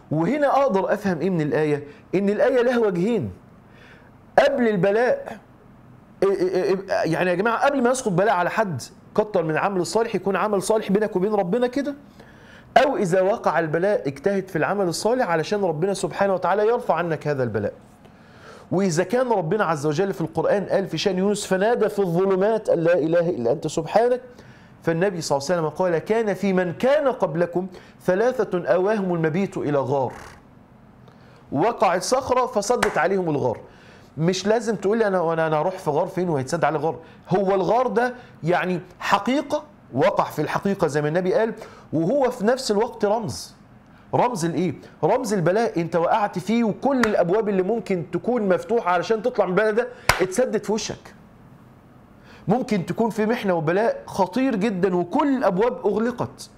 وهنا اقدر افهم ايه من الايه ان الايه لها وجهين قبل البلاء إيه إيه إيه يعني يا جماعه قبل ما يسقط بلاء على حد كتر من العمل الصالح يكون عمل صالح بينك وبين ربنا كده او اذا وقع البلاء اجتهد في العمل الصالح علشان ربنا سبحانه وتعالى يرفع عنك هذا البلاء واذا كان ربنا عز وجل في القران قال في شان يونس فنادى في الظلمات ان لا اله الا انت سبحانك فالنبي صلى الله عليه وسلم قال كان في من كان قبلكم ثلاثه اواهم المبيت الى غار وقعت صخره فصدت عليهم الغار مش لازم تقول لي انا وانا انا اروح في غار فين وهيتسد على غار هو الغار ده يعني حقيقه وقع في الحقيقه زي ما النبي قال وهو في نفس الوقت رمز رمز الايه رمز البلاء انت وقعت فيه وكل الابواب اللي ممكن تكون مفتوحه علشان تطلع من البلاء ده اتسدت في وشك ممكن تكون في محنه وبلاء خطير جدا وكل الابواب اغلقت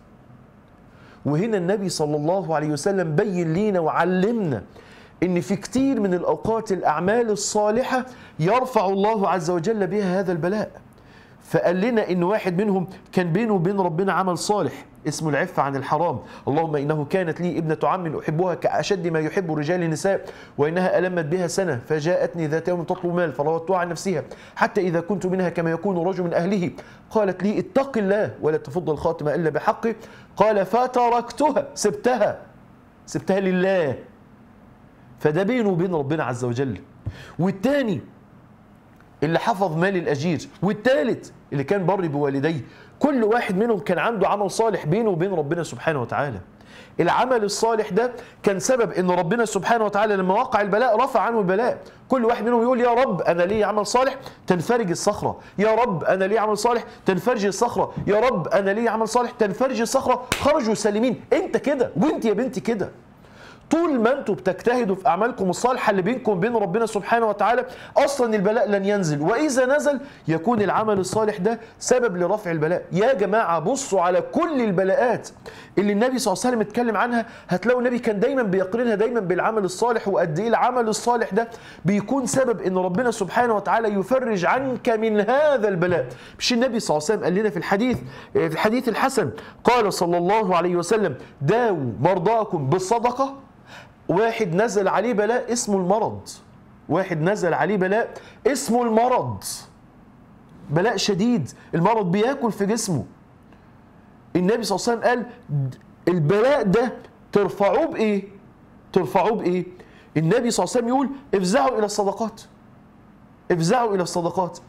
وهنا النبي صلى الله عليه وسلم بين لينا وعلمنا ان في كتير من الاوقات الاعمال الصالحه يرفع الله عز وجل بها هذا البلاء فقال لنا ان واحد منهم كان بينه وبين ربنا عمل صالح اسمه العفة عن الحرام اللهم إنه كانت لي ابنة عم أحبها كأشد ما يحب رجال النساء وإنها ألمت بها سنة فجاءتني ذات يوم تطلب مال فراودتها عن نفسها حتى إذا كنت منها كما يكون رجل من أهله قالت لي اتق الله ولا تفض الخاتمة إلا بحقه قال فتركتها سبتها سبتها لله فده بينه وبين ربنا عز وجل والتاني اللي حفظ مال الأجير والتالت اللي كان بر بوالديه كل واحد منهم كان عنده عمل صالح بينه وبين ربنا سبحانه وتعالى العمل الصالح ده كان سبب ان ربنا سبحانه وتعالى لما وقع البلاء رفع عنه البلاء كل واحد منهم يقول يا رب انا لي عمل صالح تنفرج الصخره يا رب انا لي عمل صالح تنفرج الصخره يا رب انا لي عمل صالح تنفرج الصخره خرجوا سالمين انت كده وانت يا بنتي كده طول ما انتم بتجتهدوا في اعمالكم الصالحه اللي بينكم وبين ربنا سبحانه وتعالى اصلا البلاء لن ينزل واذا نزل يكون العمل الصالح ده سبب لرفع البلاء يا جماعه بصوا على كل البلاءات اللي النبي صلى الله عليه وسلم اتكلم عنها هتلاقوا النبي كان دايما بيقرنها دايما بالعمل الصالح وقد ايه العمل الصالح ده بيكون سبب ان ربنا سبحانه وتعالى يفرج عنك من هذا البلاء مش النبي صلى الله عليه وسلم قال لنا في الحديث في الحديث الحسن قال صلى الله عليه وسلم داووا مرضاكم بالصدقه واحد نزل عليه بلاء اسمه المرض واحد نزل عليه بلاء اسمه المرض بلاء شديد المرض بياكل في جسمه النبي صلى الله عليه وسلم قال البلاء ده ترفعوه بايه ترفعوه بايه النبي صلى الله عليه وسلم يقول افزعوا الى الصدقات افزعوا الى الصدقات